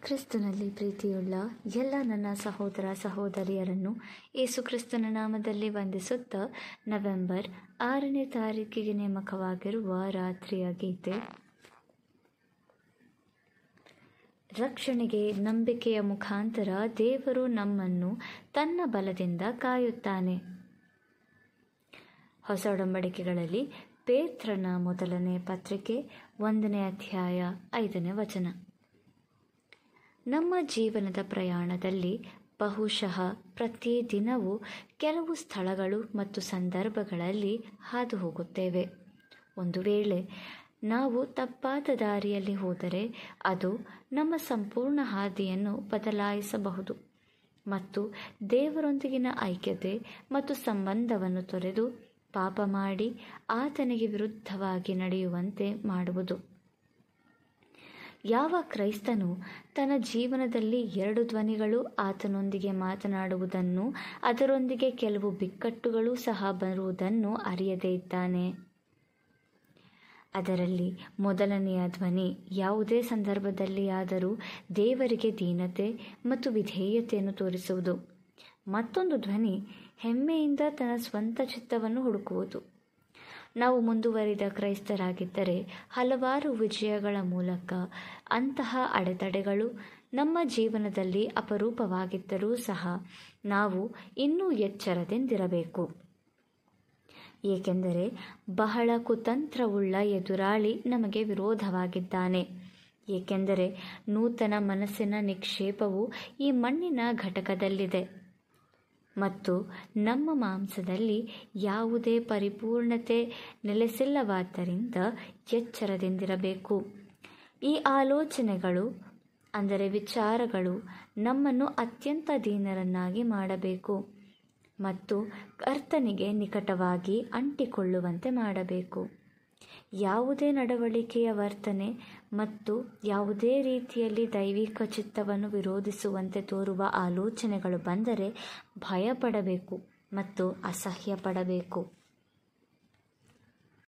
ಕ್ರಿಸ್ತನಲ್ಲಿ ಪ್ರೀತಿಯುಳ್ಳ ಎಲ್ಲ ನನ್ನ ಸಹೋದರ ಸಹೋದರಿಯರನ್ನು ಯೇಸು ಕ್ರಿಸ್ತನ ನಾಮದಲ್ಲಿ ವಂದಿಸುತ್ತಾ ನವೆಂಬರ್ ಆರನೇ ತಾರೀಕಿಗೆ ನೇಮಕವಾಗಿರುವ ರಾತ್ರಿಯ ಗೀತೆ ರಕ್ಷಣೆಗೆ ನಂಬಿಕೆಯ ಮುಖಾಂತರ ದೇವರು ನಮ್ಮನ್ನು ತನ್ನ ಬಲದಿಂದ ಕಾಯುತ್ತಾನೆ ಹೊಸ ಒಡಂಬಡಿಕೆಗಳಲ್ಲಿ ಪೇತ್ರನ ಮೊದಲನೇ ಪತ್ರಿಕೆ ಒಂದನೇ ಅಧ್ಯಾಯ ಐದನೇ ವಚನ ನಮ್ಮ ಜೀವನದ ಪ್ರಯಾಣದಲ್ಲಿ ಬಹುಶಃ ಪ್ರತಿದಿನವೂ ಕೆಲವು ಸ್ಥಳಗಳು ಮತ್ತು ಸಂದರ್ಭಗಳಲ್ಲಿ ಹಾದು ಹೋಗುತ್ತೇವೆ ಒಂದು ವೇಳೆ ನಾವು ತಪ್ಪಾದ ದಾರಿಯಲ್ಲಿ ಹೋದರೆ ಅದು ನಮ್ಮ ಸಂಪೂರ್ಣ ಹಾದಿಯನ್ನು ಬದಲಾಯಿಸಬಹುದು ಮತ್ತು ದೇವರೊಂದಿಗಿನ ಐಕ್ಯತೆ ಮತ್ತು ಸಂಬಂಧವನ್ನು ತೊರೆದು ಪಾಪ ಮಾಡಿ ಆತನಿಗೆ ವಿರುದ್ಧವಾಗಿ ನಡೆಯುವಂತೆ ಮಾಡುವುದು ಯಾವ ಕ್ರೈಸ್ತನು ತನ್ನ ಜೀವನದಲ್ಲಿ ಎರಡು ಧ್ವನಿಗಳು ಆತನೊಂದಿಗೆ ಮಾತನಾಡುವುದನ್ನು ಅದರೊಂದಿಗೆ ಕೆಲವು ಬಿಕ್ಕಟ್ಟುಗಳು ಸಹ ಬರುವುದನ್ನು ಅರಿಯದೇ ಇದ್ದಾನೆ ಅದರಲ್ಲಿ ಮೊದಲನೆಯ ಧ್ವನಿ ಯಾವುದೇ ಸಂದರ್ಭದಲ್ಲಿ ಆದರೂ ದೇವರಿಗೆ ದೀನತೆ ಮತ್ತು ವಿಧೇಯತೆಯನ್ನು ತೋರಿಸುವುದು ಮತ್ತೊಂದು ಧ್ವನಿ ಹೆಮ್ಮೆಯಿಂದ ತನ್ನ ಸ್ವಂತ ಚಿತ್ತವನ್ನು ಹುಡುಕುವುದು ನಾವು ಮುಂದುವರಿದ ಕ್ರೈಸ್ತರಾಗಿದ್ದರೆ ಹಲವಾರು ವಿಜಯಗಳ ಮೂಲಕ ಅಂತಹ ಅಡೆತಡೆಗಳು ನಮ್ಮ ಜೀವನದಲ್ಲಿ ಅಪರೂಪವಾಗಿದ್ದರೂ ಸಹ ನಾವು ಇನ್ನೂ ಎಚ್ಚರದಿಂದಿರಬೇಕು ಏಕೆಂದರೆ ಬಹಳ ಕುತಂತ್ರವುಳ್ಳ ಎದುರಾಳಿ ನಮಗೆ ವಿರೋಧವಾಗಿದ್ದಾನೆ ಏಕೆಂದರೆ ನೂತನ ಮನಸ್ಸಿನ ನಿಕ್ಷೇಪವು ಈ ಮಣ್ಣಿನ ಘಟಕದಲ್ಲಿದೆ ಮತ್ತು ನಮ್ಮ ಮಾಂಸದಲ್ಲಿ ಯಾವುದೇ ಪರಿಪೂರ್ಣತೆ ನೆಲೆಸಿಲ್ಲವಾದ್ದರಿಂದ ಎಚ್ಚರದಿಂದಿರಬೇಕು ಈ ಆಲೋಚನೆಗಳು ಅಂದರೆ ವಿಚಾರಗಳು ನಮ್ಮನ್ನು ಅತ್ಯಂತ ದೀನರನ್ನಾಗಿ ಮಾಡಬೇಕು ಮತ್ತು ಕರ್ತನಿಗೆ ನಿಕಟವಾಗಿ ಅಂಟಿಕೊಳ್ಳುವಂತೆ ಮಾಡಬೇಕು ಯಾವುದೇ ನಡವಳಿಕೆಯ ವರ್ತನೆ ಮತ್ತು ಯಾವುದೇ ರೀತಿಯಲ್ಲಿ ದೈವಿಕ ಚಿತ್ತವನ್ನು ವಿರೋಧಿಸುವಂತೆ ತೋರುವ ಆಲೋಚನೆಗಳು ಬಂದರೆ ಭಯಪಡಬೇಕು ಮತ್ತು ಅಸಹ್ಯ ಪಡಬೇಕು